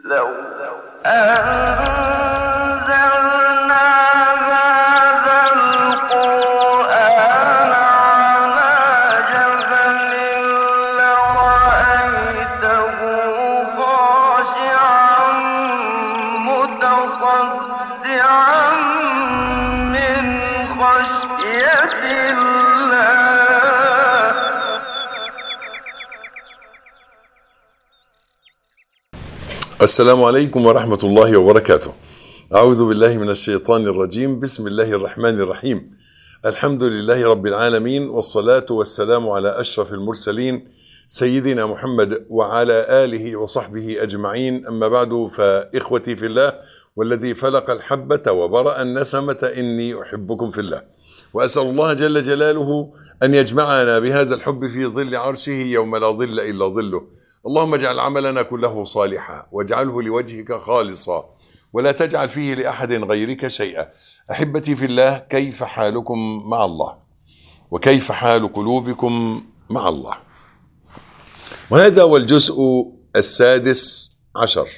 لو أنزلنا هذا القرآن على جبل لرأيته خاشعا متصدعا من خشية الله السلام عليكم ورحمة الله وبركاته. أعوذ بالله من الشيطان الرجيم، بسم الله الرحمن الرحيم. الحمد لله رب العالمين والصلاة والسلام على أشرف المرسلين سيدنا محمد وعلى آله وصحبه أجمعين، أما بعد فإخوتي في الله والذي فلق الحبة وبرأ النسمة إني أحبكم في الله. وأسأل الله جل جلاله أن يجمعنا بهذا الحب في ظل عرشه يوم لا ظل إلا ظله. اللهم اجعل عملنا كله صالحا واجعله لوجهك خالصا ولا تجعل فيه لاحد غيرك شيئا احبتي في الله كيف حالكم مع الله وكيف حال قلوبكم مع الله وهذا هو الجزء السادس عشر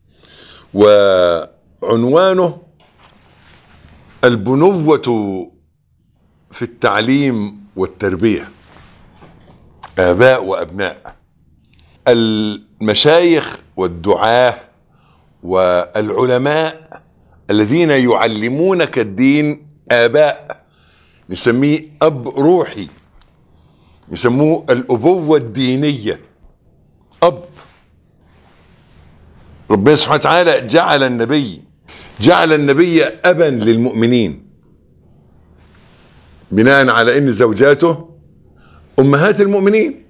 وعنوانه البنوه في التعليم والتربيه اباء وابناء المشايخ والدعاه والعلماء الذين يعلمونك الدين اباء نسميه اب روحي يسموه الابوه الدينيه اب ربنا سبحانه وتعالى جعل النبي جعل النبي ابا للمؤمنين بناء على ان زوجاته امهات المؤمنين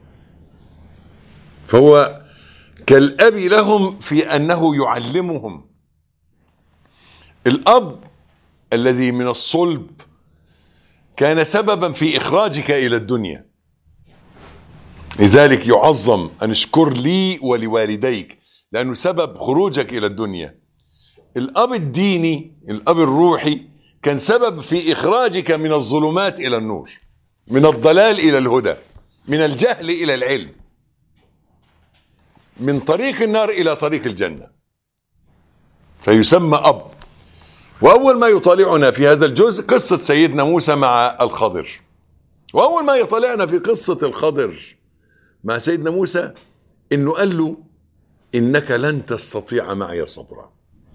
فهو كالاب لهم في انه يعلمهم الاب الذي من الصلب كان سببا في اخراجك الى الدنيا لذلك يعظم ان اشكر لي ولوالديك لانه سبب خروجك الى الدنيا الاب الديني الاب الروحي كان سبب في اخراجك من الظلمات الى النور من الضلال الى الهدى من الجهل الى العلم من طريق النار الى طريق الجنه فيسمى اب واول ما يطالعنا في هذا الجزء قصه سيدنا موسى مع الخضر واول ما يطالعنا في قصه الخضر مع سيدنا موسى انه قال له انك لن تستطيع معي صبرا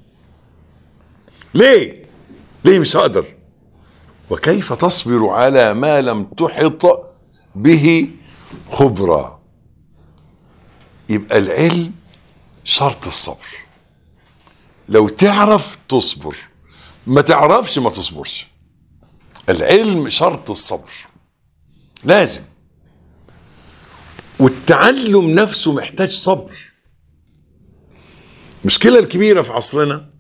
ليه ليه مش هقدر وكيف تصبر على ما لم تحط به خبرا يبقى العلم شرط الصبر لو تعرف تصبر ما تعرفش ما تصبرش العلم شرط الصبر لازم والتعلم نفسه محتاج صبر المشكلة الكبيرة في عصرنا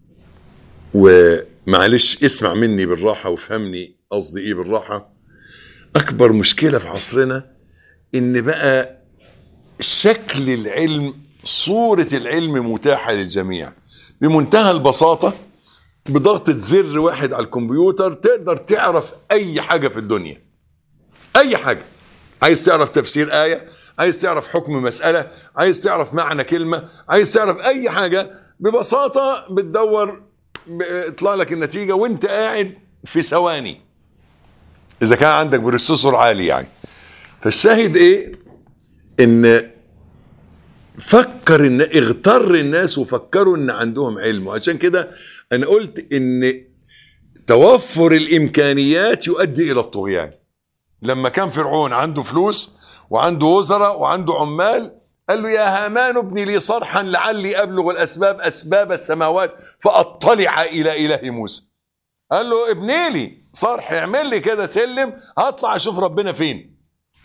ومعلش اسمع مني بالراحة وافهمني قصدي ايه بالراحة أكبر مشكلة في عصرنا إن بقى شكل العلم صورة العلم متاحة للجميع بمنتهى البساطة بضغطة زر واحد على الكمبيوتر تقدر تعرف أي حاجة في الدنيا أي حاجة عايز تعرف تفسير آية عايز تعرف حكم مسألة عايز تعرف معنى كلمة عايز تعرف أي حاجة ببساطة بتدور يطلع لك النتيجة وانت قاعد في ثواني إذا كان عندك بروسيسور عالي يعني فالشاهد إيه ان فكر ان اغتر الناس وفكروا ان عندهم علم وعشان كده انا قلت ان توفر الامكانيات يؤدي الى الطغيان لما كان فرعون عنده فلوس وعنده وزراء وعنده عمال قال له يا هامان ابني لي صرحا لعلي ابلغ الاسباب اسباب السماوات فاطلع الى اله موسى قال له ابني لي صرح اعمل لي كده سلم هطلع اشوف ربنا فين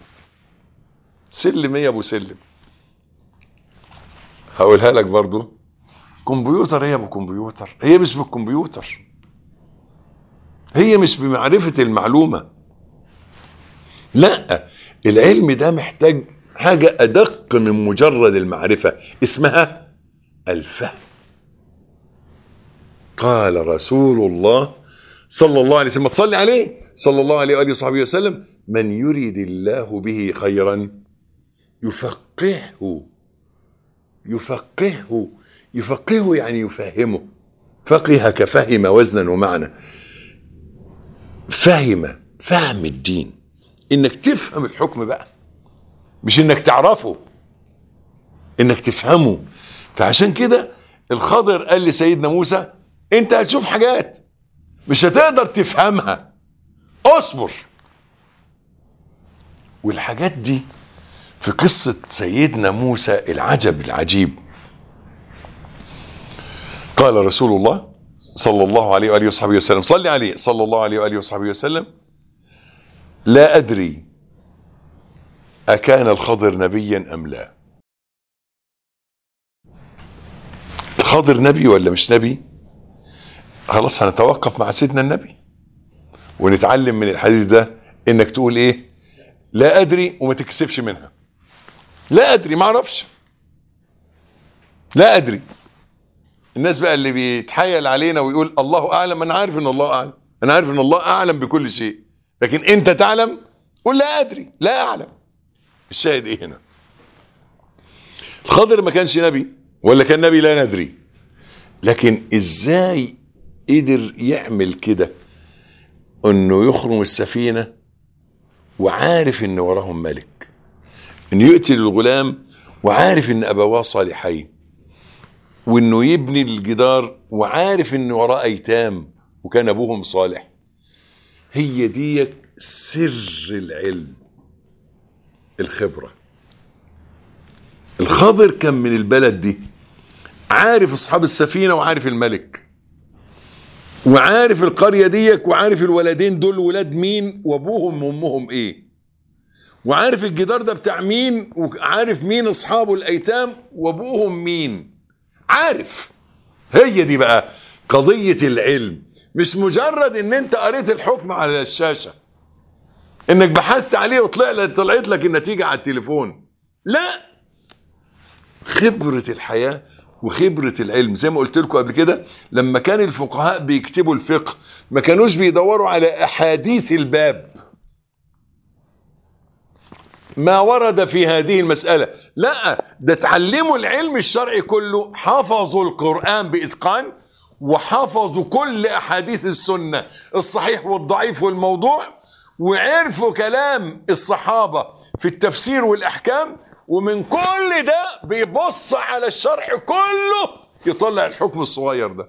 سلم ايه يا ابو سلم هقولها لك برضو كمبيوتر ايه يا ابو كمبيوتر هي مش بالكمبيوتر هي مش بمعرفة المعلومة لا العلم ده محتاج حاجة أدق من مجرد المعرفة اسمها الفهم قال رسول الله صلى الله عليه وسلم ما تصلي عليه صلى الله عليه وآله وصحبه وسلم من يريد الله به خيرا يفقهه يفقهه يفقهه يعني يفهمه فقه كفهم وزنا ومعنى فهم فهم الدين انك تفهم الحكم بقى مش انك تعرفه انك تفهمه فعشان كده الخضر قال لسيدنا موسى انت هتشوف حاجات مش هتقدر تفهمها اصبر والحاجات دي في قصة سيدنا موسى العجب العجيب قال رسول الله صلى الله عليه وآله وصحبه وسلم صلي عليه صلى الله عليه وآله وصحبه وسلم لا أدري أكان الخضر نبيا أم لا الخضر نبي ولا مش نبي خلاص هنتوقف مع سيدنا النبي ونتعلم من الحديث ده انك تقول ايه لا ادري وما تكسبش منها لا ادري ما اعرفش لا ادري الناس بقى اللي بيتحايل علينا ويقول الله اعلم انا عارف ان الله اعلم انا عارف ان الله اعلم بكل شيء لكن انت تعلم قول لا ادري لا اعلم الشاهد ايه هنا الخضر ما كانش نبي ولا كان نبي لا ندري لكن ازاي قدر يعمل كده انه يخرم السفينه وعارف ان وراهم ملك انه يقتل الغلام وعارف ان ابواه صالحين وانه يبني الجدار وعارف ان وراه ايتام وكان ابوهم صالح هي دي سر العلم الخبره الخضر كان من البلد دي عارف اصحاب السفينه وعارف الملك وعارف القريه ديك وعارف الولدين دول ولاد مين وابوهم وامهم ايه وعارف الجدار ده بتاع مين وعارف مين اصحابه الايتام وابوهم مين عارف هي دي بقى قضيه العلم مش مجرد ان انت قريت الحكم على الشاشه انك بحثت عليه وطلع طلعت لك النتيجه على التليفون لا خبره الحياه وخبرة العلم زي ما قلت لكم قبل كده لما كان الفقهاء بيكتبوا الفقه ما كانوش بيدوروا على أحاديث الباب ما ورد في هذه المسألة لا ده اتعلموا العلم الشرعي كله حفظوا القرآن بإتقان وحفظوا كل أحاديث السنة الصحيح والضعيف والموضوع وعرفوا كلام الصحابة في التفسير والأحكام ومن كل ده بيبص على الشرع كله يطلع الحكم الصغير ده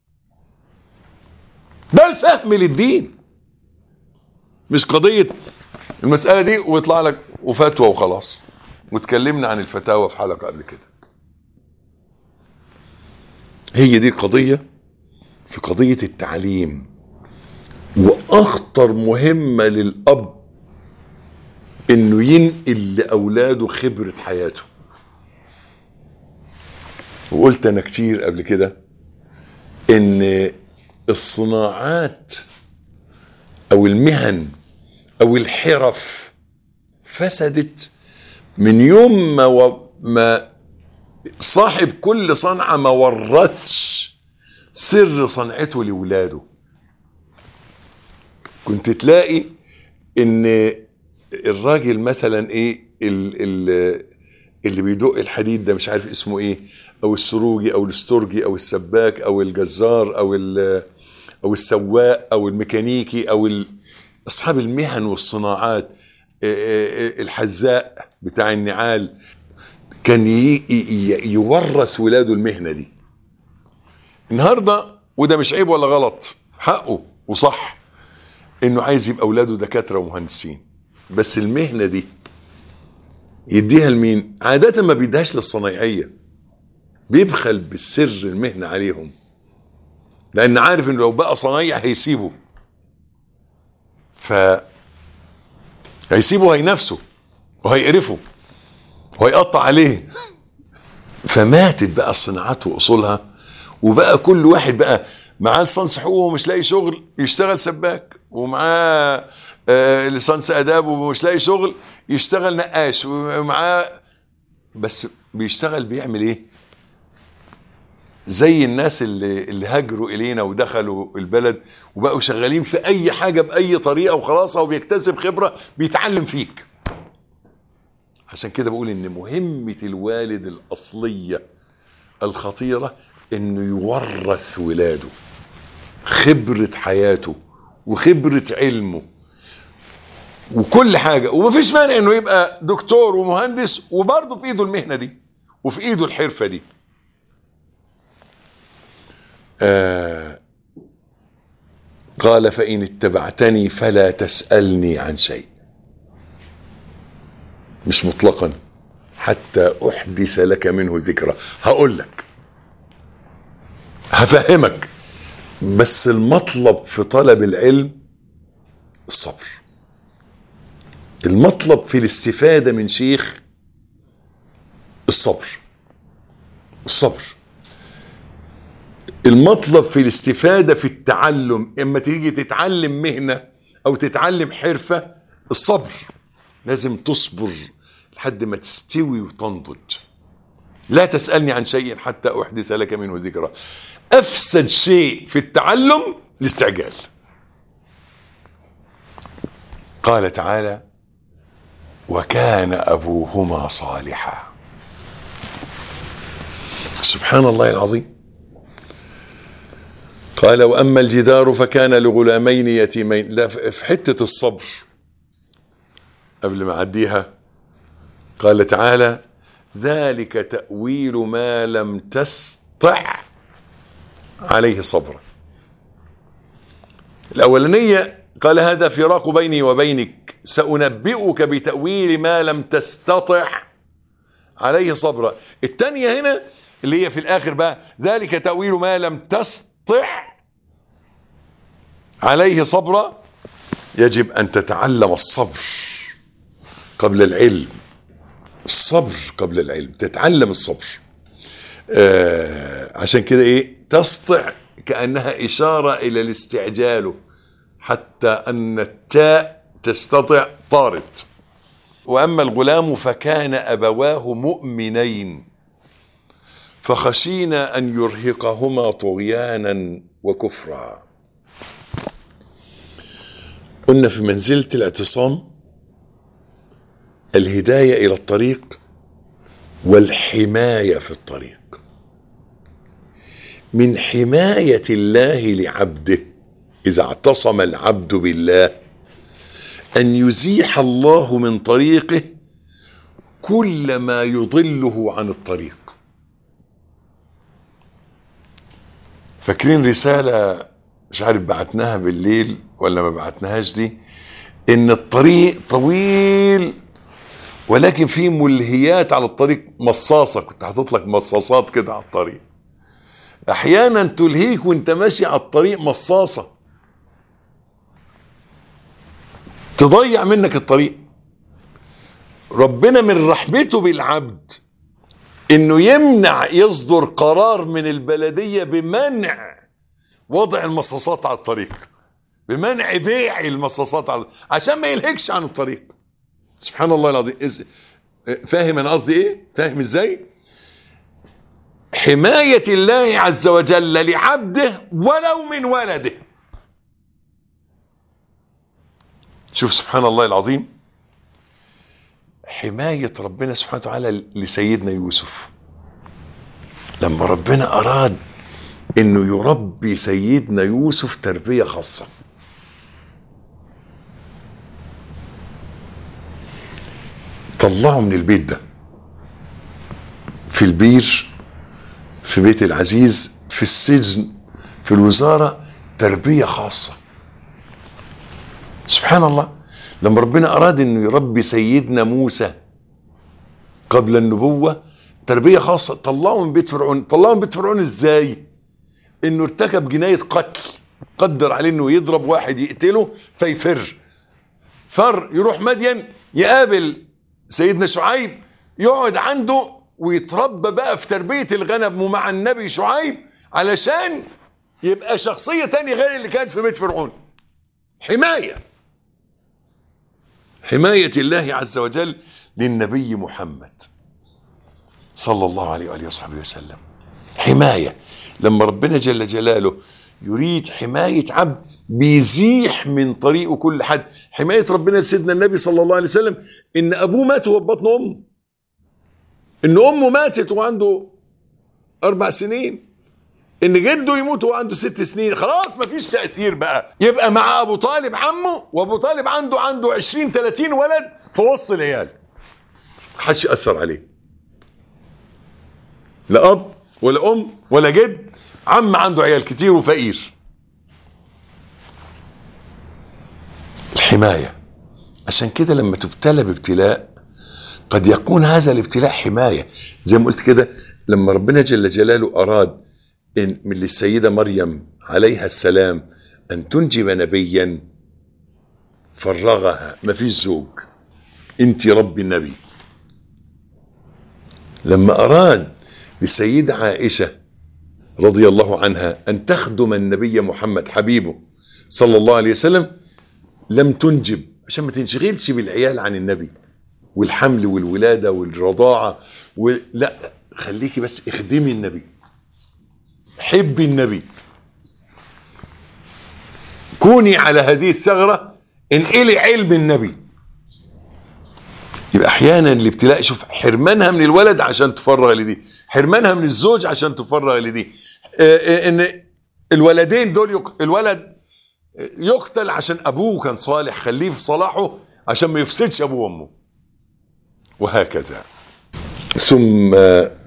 ده الفهم للدين مش قضية المسألة دي ويطلع لك وفتوى وخلاص واتكلمنا عن الفتاوى في حلقة قبل كده هي دي قضية في قضية التعليم وأخطر مهمة للأب انه ينقل لاولاده خبره حياته وقلت انا كتير قبل كده ان الصناعات او المهن او الحرف فسدت من يوم ما و... ما صاحب كل صنعه ما ورثش سر صنعته لاولاده كنت تلاقي ان الراجل مثلا ايه ال ال اللي بيدق الحديد ده مش عارف اسمه ايه او السروجي او الاسترجي او السباك او الجزار او او السواق او الميكانيكي او اصحاب المهن والصناعات الحذاء بتاع النعال كان يورث ولاده المهنه دي النهارده وده مش عيب ولا غلط حقه وصح انه عايز يبقى اولاده دكاتره ومهندسين بس المهنة دي يديها لمين عادة ما بيديهاش للصنايعية بيبخل بالسر المهنة عليهم لأن عارف إنه لو بقى صنايع هيسيبه ف هيسيبه هينافسه وهيقرفه وهيقطع عليه فماتت بقى الصناعات واصولها وبقى كل واحد بقى معاه لسانس حقوق ومش لاقي شغل يشتغل سباك ومعاه آه لسانس اداب ومش لاقي شغل يشتغل نقاش ومعاه بس بيشتغل بيعمل ايه؟ زي الناس اللي اللي هاجروا الينا ودخلوا البلد وبقوا شغالين في اي حاجه باي طريقه وخلاص هو بيكتسب خبره بيتعلم فيك. عشان كده بقول ان مهمة الوالد الأصلية الخطيرة انه يورث ولاده خبرة حياته وخبرة علمه وكل حاجة ومفيش مانع انه يبقى دكتور ومهندس وبرضه في ايده المهنة دي وفي ايده الحرفة دي آه قال فإن اتبعتني فلا تسألني عن شيء مش مطلقا حتى أحدث لك منه ذكرى هقول لك هفهمك بس المطلب في طلب العلم الصبر المطلب في الاستفادة من شيخ الصبر الصبر المطلب في الاستفادة في التعلم اما تيجي تتعلم مهنة او تتعلم حرفة الصبر لازم تصبر لحد ما تستوي وتنضج لا تسألني عن شيء حتى أحدث لك منه ذكرى أفسد شيء في التعلم الاستعجال قال تعالى وكان أبوهما صالحا سبحان الله العظيم قال وأما الجدار فكان لغلامين يتيمين لا في حتة الصبر قبل ما أعديها قال تعالى ذلك تأويل ما لم تستطع عليه صبرا الأولانية قال هذا فراق بيني وبينك سأنبئك بتأويل ما لم تستطع عليه صبرا الثانية هنا اللي هي في الآخر بقى ذلك تأويل ما لم تستطع عليه صبرا يجب أن تتعلم الصبر قبل العلم الصبر قبل العلم تتعلم الصبر آه عشان كده ايه تسطع كأنها إشارة إلى الاستعجال حتى أن التاء تستطع طارت وأما الغلام فكان أبواه مؤمنين فخشينا أن يرهقهما طغيانا وكفرا قلنا في منزلة الاعتصام الهداية إلى الطريق والحماية في الطريق من حماية الله لعبده إذا اعتصم العبد بالله أن يزيح الله من طريقه كل ما يضله عن الطريق فاكرين رسالة مش عارف بعتناها بالليل ولا ما بعتناهاش دي ان الطريق طويل ولكن في ملهيات على الطريق مصاصة كنت حاطط لك مصاصات كده على الطريق احيانا تلهيك وانت ماشي على الطريق مصاصة تضيع منك الطريق ربنا من رحمته بالعبد انه يمنع يصدر قرار من البلدية بمنع وضع المصاصات على الطريق بمنع بيع المصاصات على عشان ما يلهكش عن الطريق سبحان الله العظيم إز- فاهم انا قصدي ايه فاهم ازاي حماية الله عز وجل لعبده ولو من ولده شوف سبحان الله العظيم حماية ربنا سبحانه وتعالى لسيدنا يوسف لما ربنا أراد انه يربي سيدنا يوسف تربية خاصة طلعه من البيت ده في البير في بيت العزيز في السجن في الوزارة تربية خاصة سبحان الله لما ربنا أراد أنه يربي سيدنا موسى قبل النبوة تربية خاصة طلعه من بيت فرعون طلعه من بيت فرعون ازاي انه ارتكب جناية قتل قدر عليه انه يضرب واحد يقتله فيفر فر يروح مدين يقابل سيدنا شعيب يقعد عنده ويتربى بقى في تربية الغنم ومع النبي شعيب علشان يبقى شخصية تانية غير اللي كانت في بيت فرعون حماية حماية الله عز وجل للنبي محمد صلى الله عليه وآله وصحبه وسلم حماية لما ربنا جل جلاله يريد حماية عبد بيزيح من طريقه كل حد حماية ربنا لسيدنا النبي صلى الله عليه وسلم إن أبوه مات وهو في بطن أمه إن أمه ماتت وعنده أربع سنين إن جده يموت وهو عنده ست سنين خلاص مفيش تأثير بقى يبقى مع أبو طالب عمه وأبو طالب عنده عنده 20 30 ولد في وسط العيال محدش يأثر عليه لا أب ولا أم ولا جد عم عنده عيال كتير وفقير الحماية عشان كده لما تبتلى بابتلاء قد يكون هذا الابتلاء حماية زي ما قلت كده لما ربنا جل جلاله أراد إن من السيدة مريم عليها السلام أن تنجب نبيا فرغها ما فيش زوج انت رب النبي لما أراد للسيدة عائشة رضي الله عنها أن تخدم النبي محمد حبيبه صلى الله عليه وسلم لم تنجب عشان ما تنشغلش بالعيال عن النبي والحمل والولادة والرضاعة و... لا خليكي بس اخدمي النبي حبي النبي كوني على هذه الثغرة انقلي علم النبي يبقى احيانا الابتلاء شوف حرمانها من الولد عشان تفرغ لدي حرمانها من الزوج عشان تفرغ لدي آه، آه، ان الولدين دول يق... الولد يقتل عشان ابوه كان صالح خليه في صلاحه عشان ما يفسدش ابوه وامه وهكذا ثم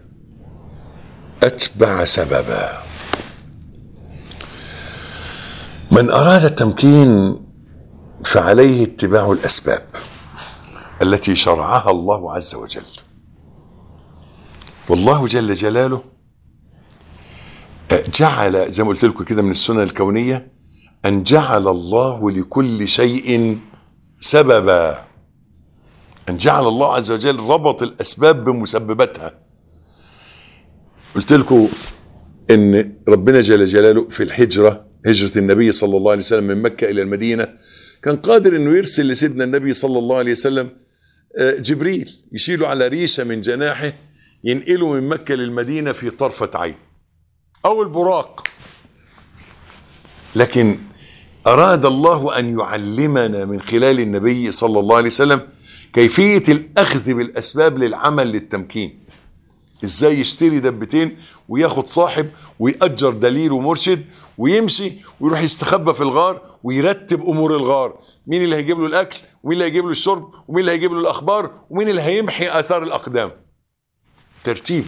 اتبع سببا من اراد التمكين فعليه اتباع الاسباب التي شرعها الله عز وجل والله جل جلاله جعل زي ما قلت لكم كده من السنن الكونيه ان جعل الله لكل شيء سببا ان جعل الله عز وجل ربط الاسباب بمسبباتها قلت لكم ان ربنا جل جلاله في الهجره هجره النبي صلى الله عليه وسلم من مكه الى المدينه كان قادر انه يرسل لسيدنا النبي صلى الله عليه وسلم آه، جبريل يشيله على ريشه من جناحه ينقله من مكه للمدينه في طرفه عين او البراق لكن اراد الله ان يعلمنا من خلال النبي صلى الله عليه وسلم كيفيه الاخذ بالاسباب للعمل للتمكين ازاي يشتري دبتين وياخد صاحب ويأجر دليل ومرشد ويمشي ويروح يستخبى في الغار ويرتب امور الغار مين اللي هيجيب له الاكل ومين اللي هيجيب له الشرب ومين اللي هيجيب له الاخبار ومين اللي هيمحي اثار الاقدام ترتيب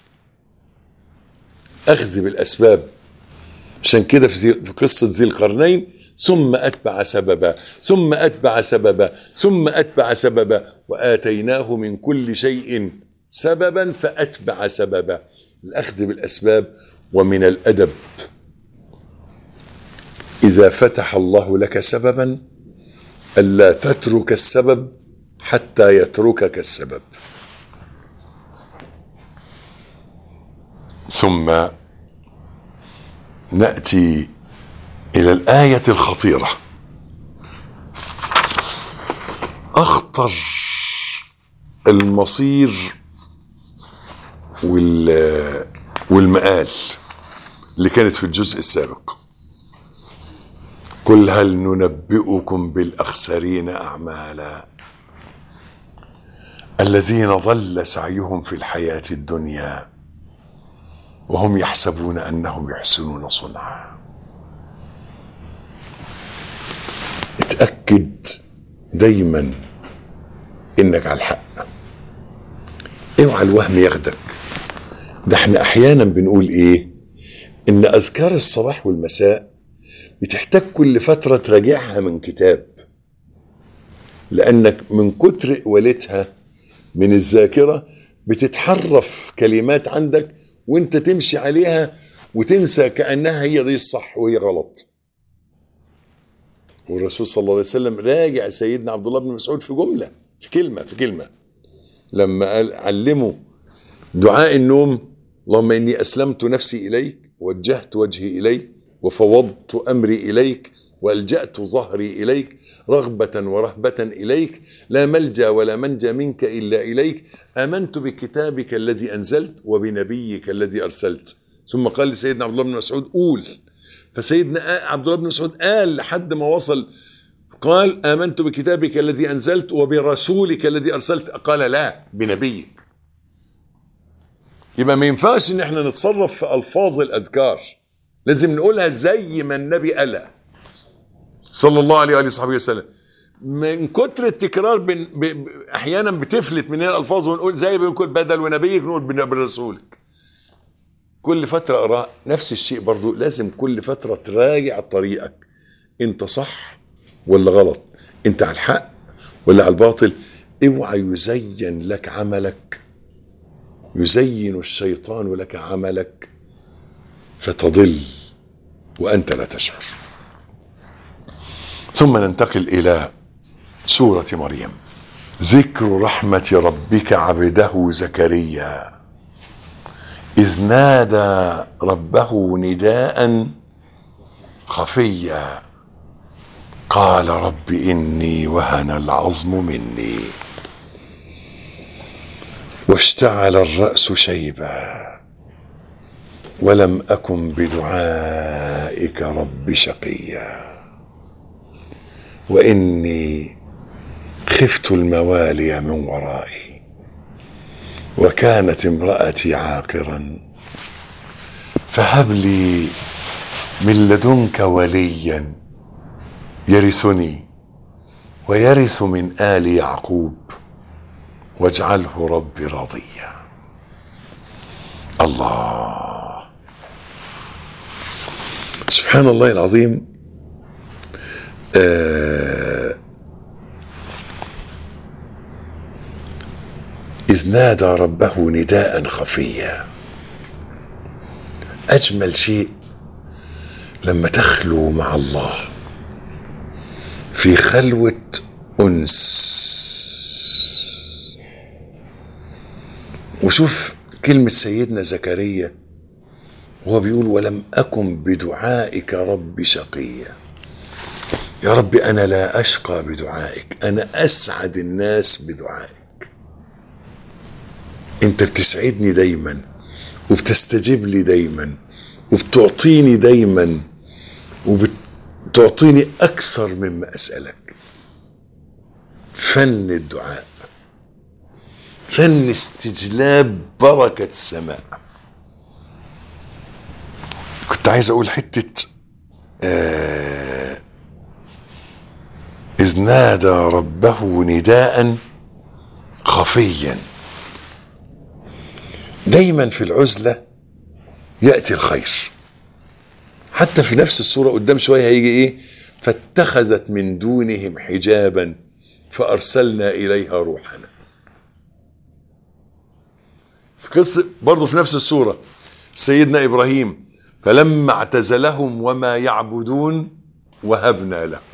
اخذ بالاسباب عشان كده في في قصه ذي القرنين ثم اتبع سببا ثم اتبع سببا ثم اتبع سببا واتيناه من كل شيء سببا فاتبع سببا الاخذ بالاسباب ومن الادب اذا فتح الله لك سببا الا تترك السبب حتى يتركك السبب ثم ناتي الى الايه الخطيره اخطر المصير وال والمآل اللي كانت في الجزء السابق قل هل ننبئكم بالاخسرين اعمالا الذين ضل سعيهم في الحياه الدنيا وهم يحسبون انهم يحسنون صنعا اتاكد دايما انك على الحق اوعى الوهم ياخدك ده احنا احيانا بنقول ايه ان اذكار الصباح والمساء بتحتاج كل فتره تراجعها من كتاب لانك من كتر قولتها من الذاكره بتتحرف كلمات عندك وانت تمشي عليها وتنسى كانها هي دي الصح وهي غلط والرسول صلى الله عليه وسلم راجع سيدنا عبد الله بن مسعود في جمله في كلمه في كلمه لما قال علموا دعاء النوم اللهم اني اسلمت نفسي اليك وجهت وجهي اليك وفوضت امري اليك والجات ظهري اليك رغبه ورهبه اليك لا ملجا ولا منجا منك الا اليك امنت بكتابك الذي انزلت وبنبيك الذي ارسلت ثم قال لسيدنا عبد الله بن مسعود قول فسيدنا عبد الله بن مسعود قال لحد ما وصل قال آمنت بكتابك الذي أنزلت وبرسولك الذي أرسلت قال لا بنبيك يبقى ما ينفعش ان احنا نتصرف في الفاظ الاذكار لازم نقولها زي ما النبي قالها صلى الله عليه واله وصحبه وسلم من كتر التكرار بن ب... ب... احيانا بتفلت مننا الالفاظ ونقول زي ما بنقول بدل ونبيك نقول بن- برسولك كل فتره اراء نفس الشيء برضو لازم كل فتره تراجع طريقك انت صح ولا غلط انت على الحق ولا على الباطل اوعى يزين لك عملك يزين الشيطان لك عملك فتضل وانت لا تشعر ثم ننتقل الى سوره مريم ذكر رحمه ربك عبده زكريا اذ نادى ربه نداء خفيا قال رب اني وهن العظم مني واشتعل الراس شيبا ولم اكن بدعائك رب شقيا واني خفت الموالي من ورائي وكانت امراتي عاقرا فهب لي من لدنك وليا يرثني ويرث من ال يعقوب واجعله ربي رضيا الله سبحان الله العظيم آه إذ نادى ربه نداء خفيا أجمل شيء لما تخلو مع الله في خلوة أنس وشوف كلمة سيدنا زكريا وهو بيقول ولم أكن بدعائك رب شقيا يا رب أنا لا أشقى بدعائك أنا أسعد الناس بدعائك أنت بتسعدني دايما وبتستجيب لي دايما وبتعطيني دايما وبتعطيني أكثر مما أسألك فن الدعاء فن استجلاب بركة السماء كنت عايز أقول حتة آه إذ نادى ربه نداء خفيا دايما في العزلة يأتي الخير حتى في نفس السورة قدام شوية هيجي إيه فاتخذت من دونهم حجابا فأرسلنا إليها روحنا في قصة برضه في نفس السورة سيدنا إبراهيم فلما اعتزلهم وما يعبدون وهبنا له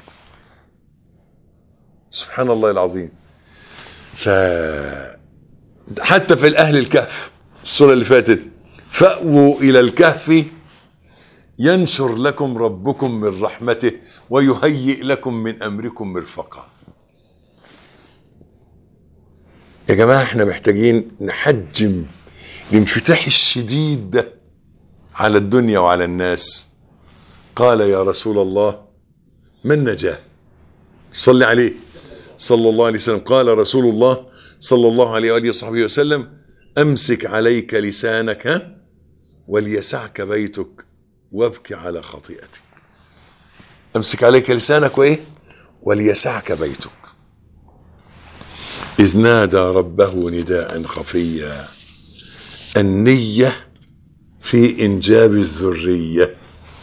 سبحان الله العظيم ف حتى في الأهل الكهف السورة اللي فاتت فأووا إلى الكهف ينشر لكم ربكم من رحمته ويهيئ لكم من أمركم مرفقا يا جماعة احنا محتاجين نحجم الانفتاح الشديد ده على الدنيا وعلى الناس قال يا رسول الله ما النجاة صلي عليه صلى الله عليه وسلم قال رسول الله صلى الله عليه وآله وصحبه وسلم أمسك عليك لسانك ها؟ وليسعك بيتك وابكي على خطيئتك أمسك عليك لسانك وإيه وليسعك بيتك إذ نادى ربه نداء خفيا النية في إنجاب الذرية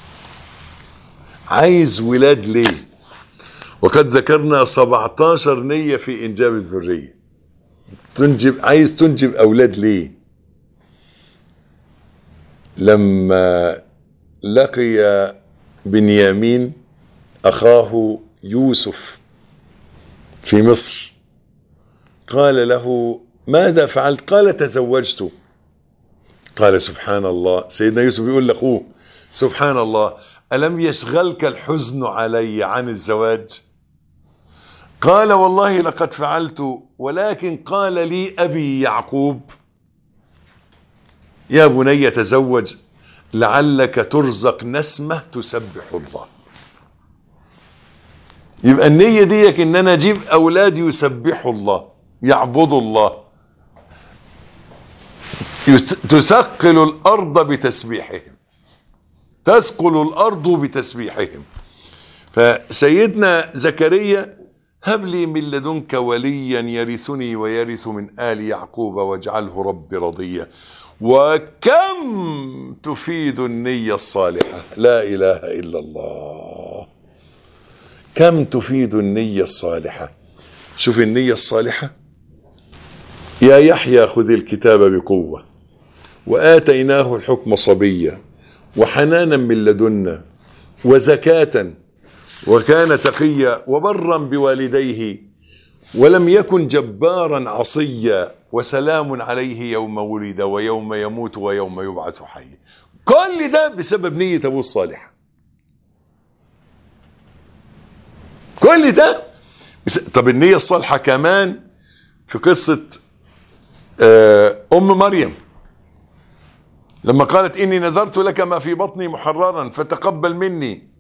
عايز ولاد ليه وقد ذكرنا 17 نية في إنجاب الذرية تنجب عايز تنجب أولاد ليه لما لقي بنيامين أخاه يوسف في مصر قال له ماذا فعلت قال تزوجت قال سبحان الله سيدنا يوسف يقول لاخوه سبحان الله الم يشغلك الحزن علي عن الزواج قال والله لقد فعلت ولكن قال لي ابي يعقوب يا بني تزوج لعلك ترزق نسمة تسبح الله يبقى النية ديك ان انا اجيب اولاد يسبحوا الله يعبدوا الله يس- تثقل الارض بتسبيحهم تثقل الارض بتسبيحهم فسيدنا زكريا هب لي من لدنك وليا يرثني ويرث من ال يعقوب واجعله رب رضيا وكم تفيد النيه الصالحه لا اله الا الله كم تفيد النيه الصالحه شوف النيه الصالحه يا يحيى خذ الكتاب بقوه واتيناه الحكم صبيا وحنانا من لدنا وزكاه وكان تقيا وبرا بوالديه ولم يكن جبارا عصيا وسلام عليه يوم ولد ويوم يموت ويوم يبعث حيا كل ده بسبب نية أبوه الصالحة كل ده بس... طب النية الصالحة كمان في قصة آه، أم مريم لما قالت إني نذرت لك ما في بطني محررا فتقبل مني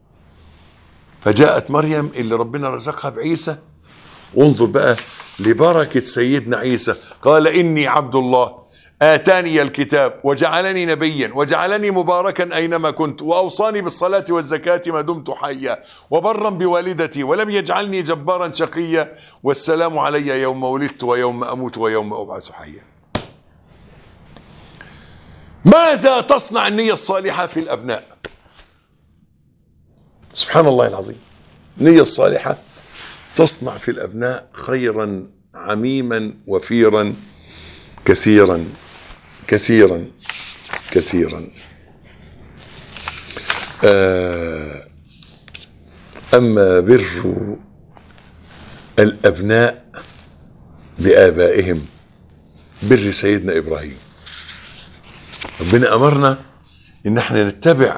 فجاءت مريم اللي ربنا رزقها بعيسى وانظر بقى لبركة سيدنا عيسى قال إني عبد الله آتاني الكتاب وجعلني نبيا وجعلني مباركا أينما كنت وأوصاني بالصلاة والزكاة ما دمت حيا وبرا بوالدتي ولم يجعلني جبارا شقيا والسلام علي يوم ولدت ويوم أموت ويوم أبعث حيا ماذا تصنع النية الصالحة في الأبناء سبحان الله العظيم النية الصالحة تصنع في الأبناء خيرا عميما وفيرا كثيرا كثيرا كثيرا آه، أما بر الأبناء بآبائهم بر سيدنا إبراهيم ربنا أمرنا إن احنا نتبع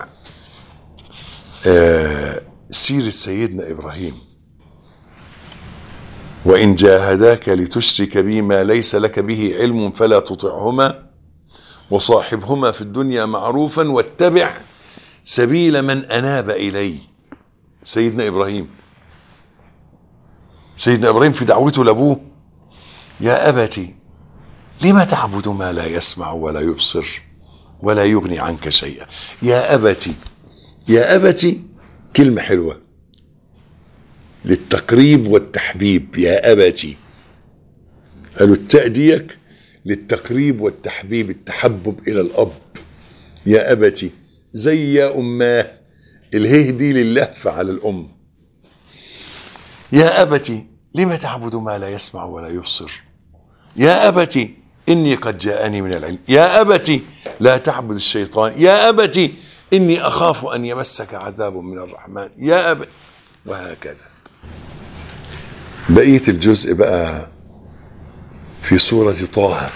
آه، سيرة سيدنا إبراهيم وإن جاهداك لتشرك بي ما ليس لك به علم فلا تطعهما وصاحبهما في الدنيا معروفا واتبع سبيل من أناب إلي سيدنا إبراهيم سيدنا إبراهيم في دعوته لأبوه يا أبتي لم تعبد ما لا يسمع ولا يبصر ولا يغني عنك شيئا يا أبتي يا أبتي كلمة حلوة للتقريب والتحبيب يا أبتي قالوا التاء ديك للتقريب والتحبيب التحبب إلى الأب يا أبتي زي يا أماه الهيه دي للهفة على الأم يا أبتي لم تعبد ما لا يسمع ولا يبصر يا أبتي إني قد جاءني من العلم يا أبتي لا تعبد الشيطان يا أبتي إني أخاف أن يمسك عذاب من الرحمن يا أب وهكذا بقية الجزء بقى في سورة طه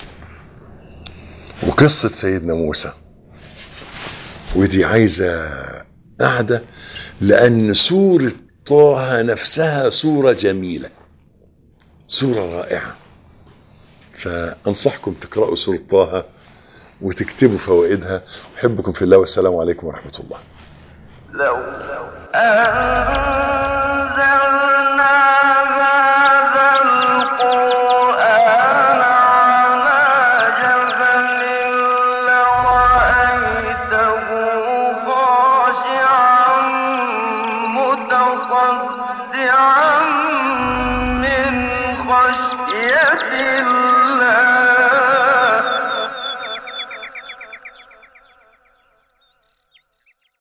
وقصة سيدنا موسى ودي عايزة قاعدة لأن سورة طه نفسها سورة جميلة سورة رائعة فأنصحكم تقرأوا سورة طه وتكتبوا فوائدها أحبكم في الله والسلام عليكم ورحمة الله لو أن